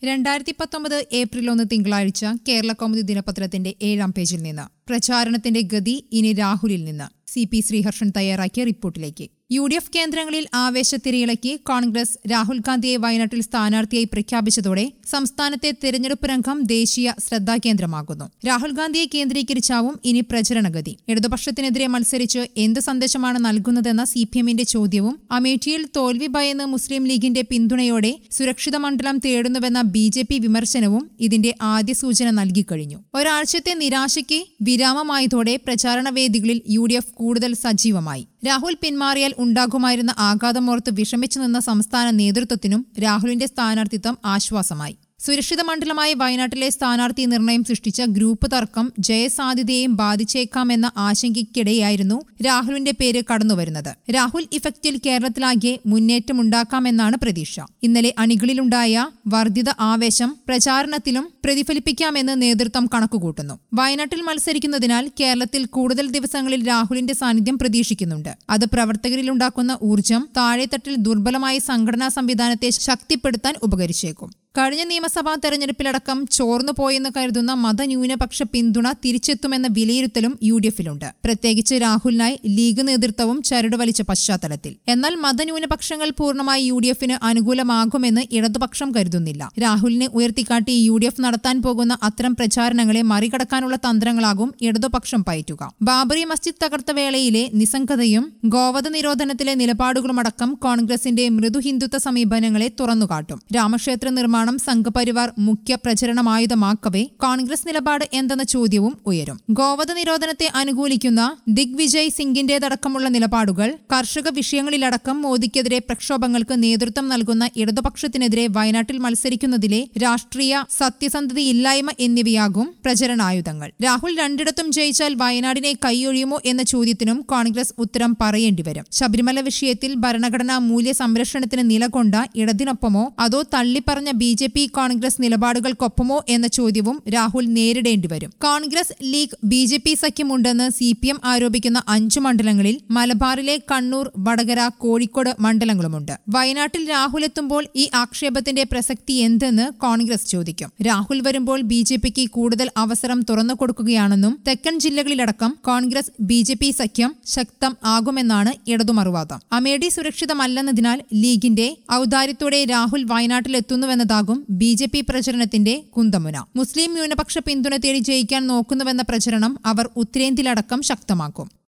രണ്ടായിരത്തി പത്തൊമ്പത് ഏപ്രിൽ ഒന്ന് തിങ്കളാഴ്ച കേരള കൗമുദി ദിനപത്രത്തിന്റെ ഏഴാം പേജിൽ നിന്ന് പ്രചാരണത്തിന്റെ ഗതി ഇനി രാഹുലിൽ നിന്ന് സി പി ശ്രീഹർഷൻ തയ്യാറാക്കിയ റിപ്പോർട്ടിലേക്ക് യു ഡി എഫ് കേന്ദ്രങ്ങളിൽ ആവേശത്തിരയിളക്കി കോൺഗ്രസ് രാഹുൽ ഗാന്ധിയെ വയനാട്ടിൽ സ്ഥാനാർത്ഥിയായി പ്രഖ്യാപിച്ചതോടെ സംസ്ഥാനത്തെ തെരഞ്ഞെടുപ്പ് രംഗം ദേശീയ ശ്രദ്ധാകേന്ദ്രമാകുന്നു രാഹുൽ ഗാന്ധിയെ കേന്ദ്രീകരിച്ചാവും ഇനി പ്രചരണഗതി ഇടതുപക്ഷത്തിനെതിരെ മത്സരിച്ച് എന്ത് സന്ദേശമാണ് നൽകുന്നതെന്ന സി പി എമ്മിന്റെ ചോദ്യവും അമേഠിയിൽ തോൽവി ഭയന്ന് മുസ്ലിം ലീഗിന്റെ പിന്തുണയോടെ സുരക്ഷിത മണ്ഡലം തേടുന്നുവെന്ന ബി ജെ പി വിമർശനവും ഇതിന്റെ ആദ്യ സൂചന നൽകിക്കഴിഞ്ഞു ഒരാഴ്ചത്തെ നിരാശയ്ക്ക് വിരാമമായതോടെ പ്രചാരണ വേദികളിൽ യു ഡി എഫ് കൂടുതൽ സജീവമായി രാഹുൽ പിന്മാറിയാൽ ഉണ്ടാകുമായിരുന്ന ആഘാതമോർത്ത് വിഷമിച്ചു നിന്ന സംസ്ഥാന നേതൃത്വത്തിനും രാഹുലിന്റെ സ്ഥാനാർത്ഥിത്വം ആശ്വാസമായി സുരക്ഷിത മണ്ഡലമായ വയനാട്ടിലെ സ്ഥാനാർത്ഥി നിർണയം സൃഷ്ടിച്ച ഗ്രൂപ്പ് തർക്കം ജയസാധ്യതയെയും ബാധിച്ചേക്കാമെന്ന ആശങ്കയ്ക്കിടെയായിരുന്നു രാഹുലിന്റെ പേര് കടന്നുവരുന്നത് രാഹുൽ ഇഫക്റ്റിൽ കേരളത്തിലാകെ മുന്നേറ്റമുണ്ടാക്കാമെന്നാണ് പ്രതീക്ഷ ഇന്നലെ അണികളിലുണ്ടായ വർദ്ധിത ആവേശം പ്രചാരണത്തിലും പ്രതിഫലിപ്പിക്കാമെന്ന് നേതൃത്വം കണക്കുകൂട്ടുന്നു വയനാട്ടിൽ മത്സരിക്കുന്നതിനാൽ കേരളത്തിൽ കൂടുതൽ ദിവസങ്ങളിൽ രാഹുലിന്റെ സാന്നിധ്യം പ്രതീക്ഷിക്കുന്നുണ്ട് അത് പ്രവർത്തകരിലുണ്ടാക്കുന്ന ഊർജം താഴെത്തട്ടിൽ ദുർബലമായ സംഘടനാ സംവിധാനത്തെ ശക്തിപ്പെടുത്താൻ ഉപകരിച്ചേക്കും കഴിഞ്ഞ നിയമസഭാ തെരഞ്ഞെടുപ്പിലടക്കം ചോർന്നുപോയെന്ന് കരുതുന്ന മതന്യൂനപക്ഷ പിന്തുണ തിരിച്ചെത്തുമെന്ന വിലയിരുത്തലും യു ഡി എഫിലുണ്ട് പ്രത്യേകിച്ച് രാഹുലിനായി ലീഗ് നേതൃത്വവും ചരട് വലിച്ച പശ്ചാത്തലത്തിൽ എന്നാൽ മതന്യൂനപക്ഷങ്ങൾ പൂർണ്ണമായി യു ഡി എഫിന് അനുകൂലമാകുമെന്ന് ഇടതുപക്ഷം കരുതുന്നില്ല രാഹുലിനെ ഉയർത്തിക്കാട്ടി യു ഡി എഫ് നടത്താൻ പോകുന്ന അത്തരം പ്രചാരണങ്ങളെ മറികടക്കാനുള്ള തന്ത്രങ്ങളാകും ഇടതുപക്ഷം പയറ്റുക ബാബറി മസ്ജിദ് തകർത്ത വേളയിലെ നിസ്സംഗതയും ഗോവധ നിരോധനത്തിലെ നിലപാടുകളുമടക്കം കോൺഗ്രസിന്റെ മൃദു ഹിന്ദുത്വ സമീപനങ്ങളെ തുറന്നുകാട്ടും രാമക്ഷേത്ര നിർമ്മാണം സംഘപരിവാർ മുഖ്യ പ്രചരണമായുധമാക്കവേ കോൺഗ്രസ് നിലപാട് എന്തെന്ന ചോദ്യവും ഉയരും ഗോവധ നിരോധനത്തെ അനുകൂലിക്കുന്ന ദിഗ്വിജയ് സിംഗിന്റേതടക്കമുള്ള നിലപാടുകൾ കർഷക വിഷയങ്ങളിലടക്കം മോദിക്കെതിരെ പ്രക്ഷോഭങ്ങൾക്ക് നേതൃത്വം നൽകുന്ന ഇടതുപക്ഷത്തിനെതിരെ വയനാട്ടിൽ മത്സരിക്കുന്നതിലെ രാഷ്ട്രീയ സത്യസന്ധതയില്ലായ്മ എന്നിവയാകും പ്രചരണായുധങ്ങൾ രാഹുൽ രണ്ടിടത്തും ജയിച്ചാൽ വയനാടിനെ കൈയൊഴിയുമോ എന്ന ചോദ്യത്തിനും കോൺഗ്രസ് ഉത്തരം പറയേണ്ടിവരും ശബരിമല വിഷയത്തിൽ ഭരണഘടനാ മൂല്യ സംരക്ഷണത്തിന് നിലകൊണ്ട ഇടതിനൊപ്പമോ അതോ തള്ളിപ്പറഞ്ഞ ബി ജെ പി കോൺഗ്രസ് നിലപാടുകൾക്കൊപ്പമോ എന്ന ചോദ്യവും രാഹുൽ നേരിടേണ്ടിവരും Congress League B J P സഖ്യമുണ്ടെന്ന് സി പി എം ആരോപിക്കുന്ന അഞ്ചു മണ്ഡലങ്ങളിൽ മലബാറിലെ കണ്ണൂർ വടകര കോഴിക്കോട് മണ്ഡലങ്ങളുമുണ്ട് വയനാട്ടിൽ രാഹുൽ എത്തുമ്പോൾ ഈ ആക്ഷേപത്തിന്റെ പ്രസക്തി എന്തെന്ന് കോൺഗ്രസ് ചോദിക്കും രാഹുൽ വരുമ്പോൾ ബി ജെ പിക്ക് കൂടുതൽ അവസരം തുറന്നു കൊടുക്കുകയാണെന്നും തെക്കൻ ജില്ലകളിലടക്കം കോൺഗ്രസ് ബി ജെ പി സഖ്യം ശക്തം ആകുമെന്നാണ് ഇടതുമറുവാദം അമേഠി സുരക്ഷിതമല്ലെന്നതിനാൽ ലീഗിന്റെ ഔദാര്യത്തോടെ രാഹുൽ വയനാട്ടിലെത്തുന്നുവെന്നതാകും ബി ജെ പി പ്രചരണത്തിന്റെ കുന്തമുന മുസ്ലിം ന്യൂനപക്ഷ പിന്തുണ തേടി ജയിക്കാൻ നോക്കുന്നുവെന്ന പ്രചരണം അവർ ഉത്തരേന്ത്യയിലടക്കം ശക്തമാക്കും